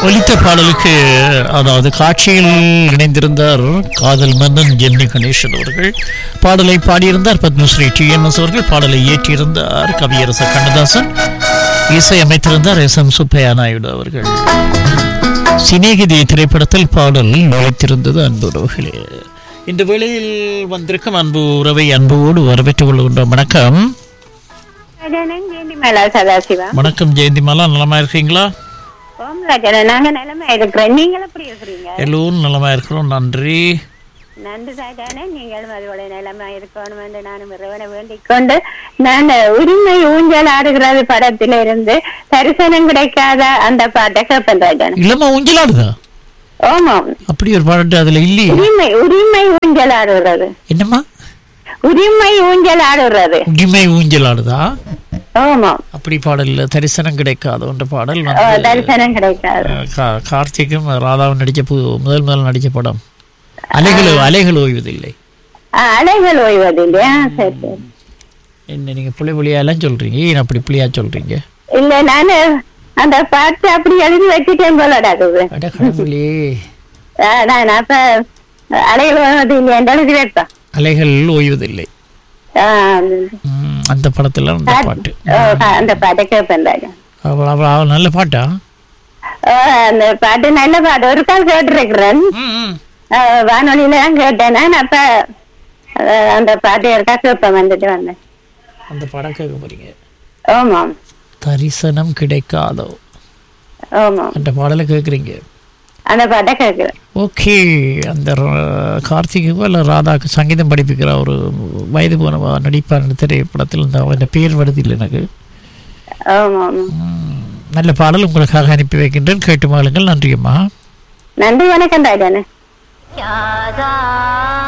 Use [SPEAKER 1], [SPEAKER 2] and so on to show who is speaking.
[SPEAKER 1] ஒலித்த பாடலுக்கு அதாவது காட்சியில் இணைந்திருந்தார் காதல் மன்னன் ஜென்னி கணேசன் அவர்கள் பாடலை பாடியிருந்தார் பத்மஸ்ரீ டி எம் எஸ் அவர்கள் பாடலை இயற்றியிருந்தார் கவியரசர் கண்ணதாசன் இசை அமைத்திருந்தார் எஸ் எம் சுப்பையா நாயுடு அவர்கள் சிநேகிதி திரைப்படத்தில் பாடல் நுழைத்திருந்தது அன்பு உறவுகளே இந்த வேளையில் வந்திருக்கும் அன்பு உறவை அன்போடு வரவேற்றுக் கொள்கின்றோம் வணக்கம்
[SPEAKER 2] ராஜானன் ஜெயந்தி மேலா சதாசிவா
[SPEAKER 1] வணக்கம் ஜெயந்திமாலா நலமா இருக்கீங்களா
[SPEAKER 2] ஓம் ராஜானன் நாங்க நிலைமை இருக்கிறோம் நீங்கள் எப்படி இருக்கிறீங்க
[SPEAKER 1] எல்லோரும் நலமா இருக்கிறோம் நன்றி
[SPEAKER 2] நன்றி ராஜானன் நீங்களும் அதுபோல நிலைமை இருக்கணும் என்று நானும் இறைவனை வேண்டிக் கொண்டு நான் உரிமை ஊஞ்சல் ஆடுகிறது படத்தில இருந்து தரிசனம் கிடைக்காத அந்த பாட்டை கேட்பேன் ராஜானன்
[SPEAKER 1] இல்லம்மா ஊஞ்சலாடுதா
[SPEAKER 2] ஓமாம்
[SPEAKER 1] அப்படி ஒரு பாட்டு அதுல இல்லையே
[SPEAKER 2] உரிமை உரிமை ஊஞ்சல் ஆடுகிறது
[SPEAKER 1] என்னம்மா
[SPEAKER 2] உரிமை ஊஞ்சல் ஆடுகிறது
[SPEAKER 1] உரிமை ஊஞ்சலாடுதா
[SPEAKER 2] ஓமாம்
[SPEAKER 1] அப்படி பாடல் இல்ல தரிசனம் கிடைக்காத ஒன்ற பாடல்
[SPEAKER 2] ஓ,
[SPEAKER 1] வந்து
[SPEAKER 2] தரிசனம் கிடைக்காது
[SPEAKER 1] அஹ், கா- கார்த்திக்கும் ராதாவும் நடிச்ச பு முதல் முதல் நடிச்ச படம் அலைகள் அலைகள் ஓய்வதில்லை
[SPEAKER 2] ஆ, அலைகள் ஓய்வது இல்லையா சரி சரி
[SPEAKER 1] என்ன நீங்க புள்ளி புள்ளியா எல்லாம் சொல்றீங்க ஏன் அப்படி புள்ளியா சொல்றீங்க
[SPEAKER 2] இல்ல நானு அந்த பாட்டு அப்படி எழுதி வச்சுட்டேன் போல டாக்குது
[SPEAKER 1] அட கடவுளே
[SPEAKER 2] நான் அப்ப அலைகள் ஓய்வது இல்லையா எழுதி வைப்பேன்
[SPEAKER 1] அலைகள் ஓய்வதில்லை
[SPEAKER 2] ஆ,
[SPEAKER 1] ம், அந்த படத்துல அந்த பாட்டு
[SPEAKER 2] ஓ, அந்த பாட்டை கேட்பேன் ராஜா
[SPEAKER 1] அவ- அவ- அவ நல்ல பாட்டா
[SPEAKER 2] ஓ, அந்த பாட்டு நல்ல பாட்டு ஒரு கால் கேட்டிருக்கிறேன்
[SPEAKER 1] ம், ம்.
[SPEAKER 2] ஆ, வானொலியில தான் கேட்டேன் நான் அப்ப ஆ, அந்த பாட்டு இருக்கா கேட்பேன் வந்துட்டு வந்தேன்
[SPEAKER 1] அந்த படம் கேட்க போறீங்க
[SPEAKER 2] ஆமாம்
[SPEAKER 1] தரிசனம் கிடைக்காதோ
[SPEAKER 2] ஆமாம்
[SPEAKER 1] அந்த பாடலை கேட்குறீங்க
[SPEAKER 2] அந்த பாட்டை கேட்கிறேன்
[SPEAKER 1] ஓகே அந்த ர- கார்த்திக்கு இல்லை ராதாக்கு சங்கீதம் படிப்பிக்கிற ஒரு வயது போன நடிப்பார் திரைப்படத்தில் இந்த அவன் பேர் வருதில்லை எனக்கு
[SPEAKER 2] ஆமாம்
[SPEAKER 1] ம், நல்ல பாடல் உங்களுக்காக அனுப்பி வைக்கின்றேன் கேட்டு மாளுங்கள் நன்றியம்மா
[SPEAKER 2] நன்றி வணக்கம் ராஜானே
[SPEAKER 3] யாதா